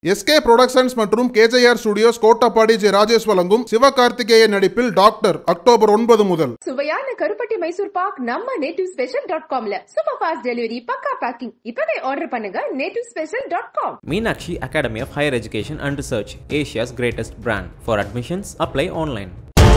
SK productions மற்றும் KJR studios Kottapadi J Rajesh வழங்கும் சிவகார்த்திகேயன் நடிப்பில் டாக்டர் அக்டோபர் ஒன்பது முதல் சுவையான கருப்பட்டி மைசூர் பாக் நம்ம நேட்டிவ் ஸ்பெஷல் டாட் காம்ல சூப்பர் ஃபாஸ்ட் டெலிவரி பக்கா பேக்கிங் இப்பவே ஆர்டர் பண்ணுங்க native special dot com Meenakshi Academy of Higher Education and Research, Asia's greatest brand. For admissions, apply online.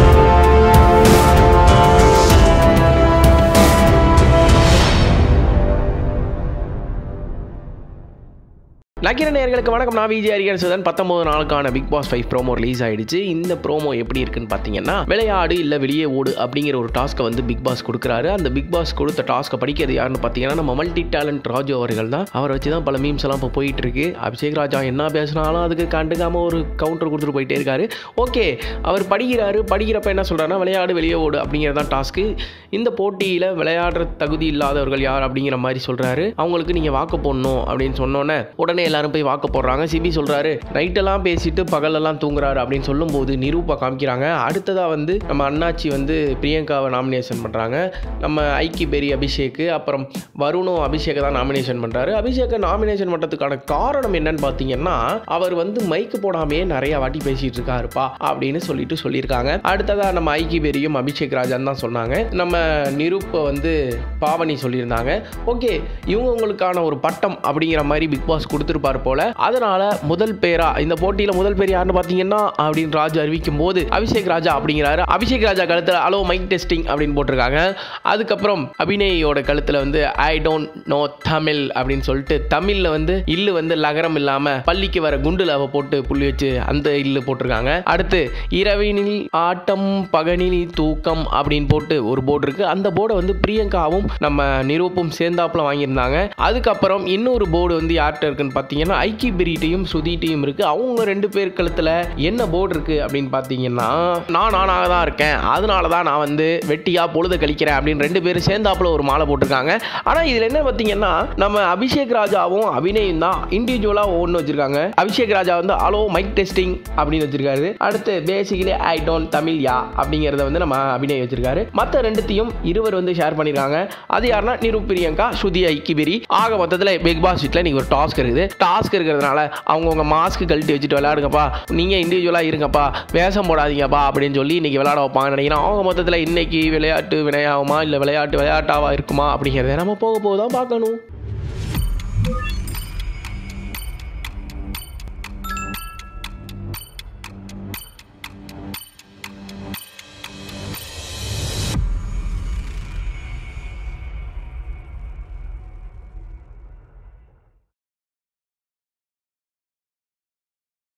லக்கிர நேயர்களுக்கு வணக்கம் நான் விஜய் அரியர் சுதன் பத்தொன்பது நாளுக்கான Bigg Boss five promo release ஆயிடுச்சு இந்த ப்ரோமோ எப்படி இருக்குன்னு பார்த்தீங்கன்னா விளையாடு இல்லை வெளியே ஓடு அப்படிங்கிற ஒரு டாஸ்க்கை வந்து பிக் பாஸ் கொடுக்குறாரு அந்த பிக் பாஸ் கொடுத்த டாஸ்க்கை படிக்கிறது யாருன்னு பார்த்தீங்கன்னா நம்ம மல்டி டேலண்ட் ராஜு அவர்கள் தான் அவரை வச்சு தான் பல மீம்ஸ் எல்லாம் இப்போ போயிட்டு இருக்கு அபிஷேக் ராஜா என்ன பேசினாலும் அதுக்கு கண்டுக்காம ஒரு கவுண்டர் கொடுத்துட்டு போயிட்டே இருக்காரு ஓகே அவர் படிக்கிறாரு படிக்கிறப்ப என்ன சொல்றாருன்னா விளையாடு வெளியே ஓடு அப்படிங்கிறது தான் டாஸ்க்கு இந்த போட்டியில் விளையாடுற தகுதி இல்லாதவர்கள் யார் அப்படிங்கிற மாதிரி சொல்றாரு அவங்களுக்கு நீங்கள் வாக்கு போடணும் அப்படின்னு சொன்னோன்னே உடனே எல்லாரும் போய் வாக்கு போடுறாங்க சிபி சொல்றாரு நைட்டெல்லாம் பேசிட்டு பகலெல்லாம் தூங்குறாரு அப்படின்னு சொல்லும்போது நிரூபா காமிக்கிறாங்க அடுத்ததாக வந்து நம்ம அண்ணாச்சி வந்து பிரியங்காவை நாமினேஷன் பண்ணுறாங்க நம்ம ஐக்கி பெரி அபிஷேக் அப்புறம் வருணும் அபிஷேக்கை தான் நாமினேஷன் பண்ணுறாரு அபிஷேக்கை நாமினேஷன் பண்ணுறதுக்கான காரணம் என்னன்னு பார்த்தீங்கன்னா அவர் வந்து மைக்கு போடாமையே நிறைய வாட்டி பேசிட்டு இருக்காருப்பா அப்படின்னு சொல்லிட்டு சொல்லியிருக்காங்க அடுத்ததாக நம்ம ஐக்கி பெரியும் அபிஷேக் ராஜான் தான் சொன்னாங்க நம்ம நிரூப்பை வந்து பாவனி சொல்லியிருந்தாங்க ஓகே இவங்கவுங்களுக்கான ஒரு பட்டம் அப்படிங்கிற மாதிரி பிக் பாஸ் கொடுத்துருப்பார் போல அதனால முதல் பேரா இந்த போட்டியில் முதல் பேர் யாருன்னு பார்த்தீங்கன்னா அப்படின்னு ராஜு அறிவிக்கும் போது அபிஷேக் ராஜா அப்படிங்கிறாரு அபிஷேக் ராஜா கழுத்தில் அலோ மைக் டெஸ்டிங் அப்படின்னு போட்டிருக்காங்க அதுக்கப்புறம் அபிநயோட கழுத்தில் வந்து ஐ டோன்ட் நோ தமிழ் அப்படின்னு சொல்லிட்டு தமிழில் வந்து இல்லு வந்து லகரம் இல்லாமல் பள்ளிக்கு வர குண்டுல அவ போட்டு புள்ளி வச்சு அந்த இல்லு போட்டிருக்காங்க அடுத்து இரவினில் ஆட்டம் பகனில் தூக்கம் அப்படின்னு போட்டு ஒரு போர்டு இருக்கு அந்த போர்டை வந்து பிரியங்காவும் நம்ம நிரூப்பும் சேர்ந்தாப்புல வாங்கியிருந்தாங்க அதுக்கப்புறம் இன்னொரு போர்டு வந்து யார்கிட்ட இருக்குன்னு பார்த்தீங்கன்னா ஐக்கி பிரிட்டையும் சுதிட்டையும் இருக்கு அவங்க ரெண்டு பேர் கழுத்துல என்ன போர்டு இருக்கு அப்படின்னு பார்த்தீங்கன்னா நான் நானாக தான் இருக்கேன் அதனால தான் நான் வந்து வெட்டியா பொழுத கழிக்கிறேன் அப்படின்னு ரெண்டு பேரும் சேர்ந்தாப்புல ஒரு மாலை போட்டிருக்காங்க ஆனால் இதில் என்ன பார்த்தீங்கன்னா நம்ம அபிஷேக் ராஜாவும் அபிநயும் தான் இண்டிவிஜுவலாக ஒன்று வச்சிருக்காங்க அபிஷேக் ராஜா வந்து அலோ மைக் டெஸ்டிங் அப்படின்னு வச்சிருக்காரு அடுத்து பேசிக்கலி ஐ டோன்ட் தமிழ் யா அப்படிங்கிறத வந்து நம்ம அபிநய் வச்சிருக்காரு மற்ற ரெண்டுத்தையும் இருவர் வந்து ஷேர் பண்ணியிருக்காங்க அது யாருன்னா நிரு பிரியங்கா ஸ்ருதி ஐக்கிபிரி ஆக மொத்தத்தில் பிக் பாஸ் வீட்டில் நீங்கள் ஒரு டாஸ்க் இருக்குது டாஸ்க் இருக்கிறதுனால அவங்கவுங்க மாஸ்க் கழட்டி வச்சுட்டு விளையாடுங்கப்பா நீங்கள் இண்டிவிஜுவலாக இருங்கப்பா வேஷம் போடாதீங்கப்பா அப்படின்னு சொல்லி இன்னைக்கு விளையாட வைப்பாங்க நினைக்கிறேன் அவங்க மொத்தத்தில் இன்னைக்கு விளையாட்டு வினையாகுமா இல்லை விளையாட்டு விளையாட்டாவா இருக்குமா அப்படிங்கிறத நம்ம போக போக தான் பார்க்கணும்